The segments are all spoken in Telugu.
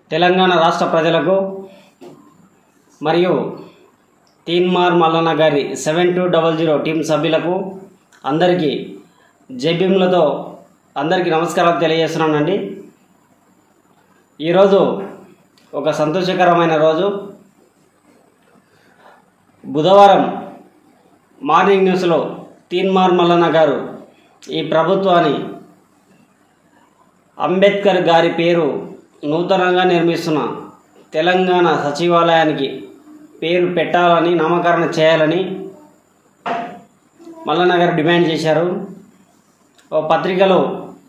తెలంగాణ రాష్ట్ర ప్రజలకు మరియు తీన్మార్ మల్లన్న గారి seven two double zero team సభ్యులకు అందరికీ జైభీములతో అందరికీ నమస్కారాలు తెలియజేస్తున్నానండి ఈరోజు ఒక సంతోషకరమైన రోజు బుధవారం మార్నింగ్ న్యూస్లో తీన్మార్ మల్లన్న గారు ఈ ప్రభుత్వాన్ని అంబేద్కర్ గారి పేరు నూతనంగా నిర్మిస్తున్న తెలంగాణ సచివాలయానికి పేరు పెట్టాలని నామకరణ చేయాలని మల్లన్న గారు డిమాండ్ చేశారు ఓ పత్రికలో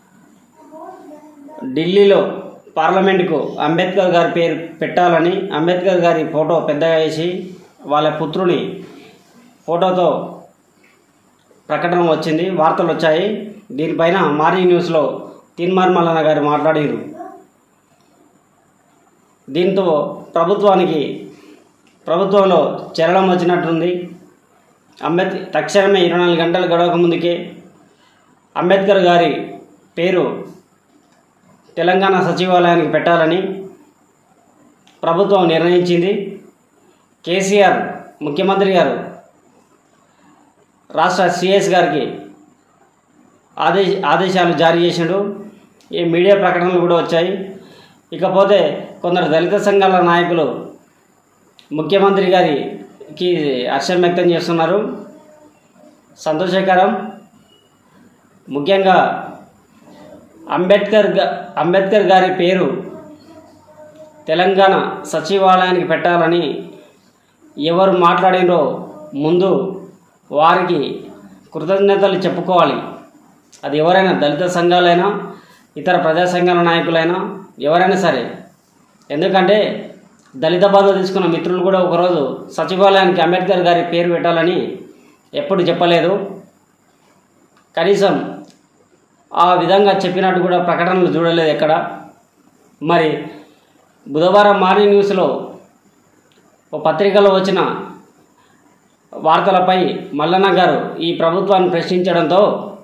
ఢిల్లీలో పార్లమెంటుకు అంబేద్కర్ గారి పేరు పెట్టాలని అంబేద్కర్ గారి ఫోటో పెద్దగా వేసి వాళ్ళ పుత్రుని ఫోటోతో ప్రకటన వచ్చింది వార్తలు వచ్చాయి దీనిపైన మార్నింగ్ న్యూస్లో తీన్మార్ మల్లన్న గారు మాట్లాడారు దీంతో ప్రభుత్వానికి ప్రభుత్వంలో చలనం వచ్చినట్టుంది అంబేద్ తక్షణమే ఇరవై నాలుగు గంటలు గడవక ముందుకే అంబేద్కర్ గారి పేరు తెలంగాణ సచివాలయానికి పెట్టాలని ప్రభుత్వం నిర్ణయించింది కేసీఆర్ ముఖ్యమంత్రి గారు రాష్ట్ర సిఎస్ గారికి ఆదేశ ఆదేశాలు జారీ చేసిండు ఈ మీడియా ప్రకటనలు కూడా వచ్చాయి ఇకపోతే కొందరు దళిత సంఘాల నాయకులు ముఖ్యమంత్రి గారికి హర్షం వ్యక్తం చేస్తున్నారు సంతోషకరం ముఖ్యంగా అంబేద్కర్ గా అంబేద్కర్ గారి పేరు తెలంగాణ సచివాలయానికి పెట్టాలని ఎవరు మాట్లాడినో ముందు వారికి కృతజ్ఞతలు చెప్పుకోవాలి అది ఎవరైనా దళిత సంఘాలైనా ఇతర ప్రజా సంఘాల నాయకులైనా ఎవరైనా సరే ఎందుకంటే దళిత బాధ తీసుకున్న మిత్రులు కూడా ఒకరోజు సచివాలయానికి అంబేద్కర్ గారి పేరు పెట్టాలని ఎప్పుడు చెప్పలేదు కనీసం ఆ విధంగా చెప్పినట్టు కూడా ప్రకటనలు చూడలేదు ఎక్కడ మరి బుధవారం మార్నింగ్ న్యూస్లో ఓ పత్రికలో వచ్చిన వార్తలపై మల్లన్న గారు ఈ ప్రభుత్వాన్ని ప్రశ్నించడంతో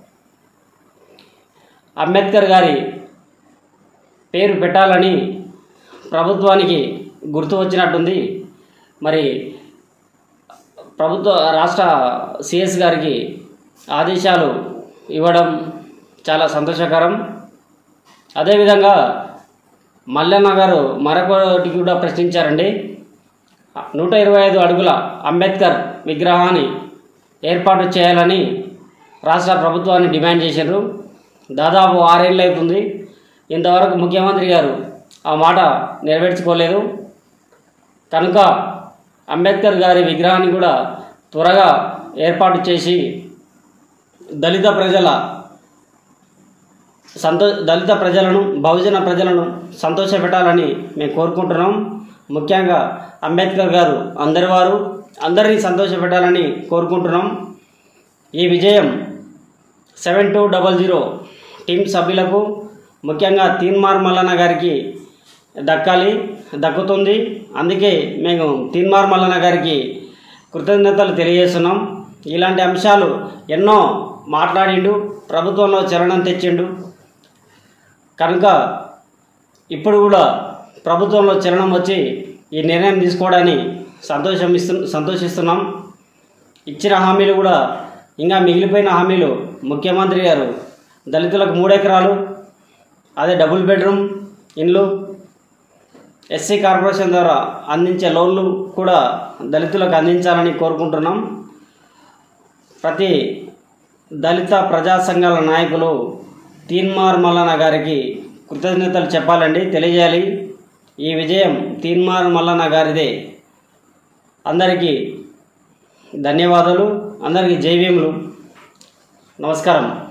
అంబేద్కర్ గారి పేరు పెట్టాలని ప్రభుత్వానికి గుర్తు వచ్చినట్టుంది మరి ప్రభుత్వ రాష్ట్ర సిఎస్ గారికి ఆదేశాలు ఇవ్వడం చాలా సంతోషకరం అదేవిధంగా మల్లన్న గారు మరొకటి కూడా ప్రశ్నించారండి నూట ఇరవై ఐదు అడుగుల అంబేద్కర్ విగ్రహాన్ని ఏర్పాటు చేయాలని రాష్ట్ర ప్రభుత్వాన్ని డిమాండ్ చేశారు దాదాపు ఆరేళ్ళు అవుతుంది ఇంతవరకు ముఖ్యమంత్రి గారు ఆ మాట నెరవేర్చుకోలేదు కనుక అంబేద్కర్ గారి విగ్రహాన్ని కూడా త్వరగా ఏర్పాటు చేసి దళిత ప్రజల సంతో దళిత ప్రజలను బహుజన ప్రజలను సంతోషపెట్టాలని మేము కోరుకుంటున్నాం ముఖ్యంగా అంబేద్కర్ గారు అందరి వారు అందరినీ సంతోషపెట్టాలని కోరుకుంటున్నాం ఈ విజయం seven two double zero team సభ్యులకు ముఖ్యంగా తీన్మార్ మల్లన్న గారికి దక్కాలి దక్కుతుంది అందుకే మేము తీన్మార్ మల్లన్న గారికి కృతజ్ఞతలు తెలియజేస్తున్నాం ఇలాంటి అంశాలు ఎన్నో మాట్లాడిండు ప్రభుత్వంలో చలనం తెచ్చిండు కనుక ఇప్పుడు కూడా ప్రభుత్వంలో చలనం వచ్చి ఈ నిర్ణయం తీసుకోవడాన్ని సంతోషం ఇస్తు సంతోషిస్తున్నాం ఇచ్చిన హామీలు కూడా ఇంకా మిగిలిపోయిన హామీలు ముఖ్యమంత్రి గారు దళితులకు మూడు ఎకరాలు అదే డబుల్ బెడ్రూమ్ ఇండ్లు ఎస్సీ కార్పొరేషన్ ద్వారా అందించే లోన్లు కూడా దళితులకు అందించాలని కోరుకుంటున్నాం ప్రతి దళిత ప్రజా సంఘాల నాయకులు తీన్మార్ మల్లన్న గారికి కృతజ్ఞతలు చెప్పాలండి తెలియజేయాలి ఈ విజయం తీన్మార్ మల్లన్న గారిదే అందరికీ ధన్యవాదాలు అందరికీ జైవ్యములు నమస్కారం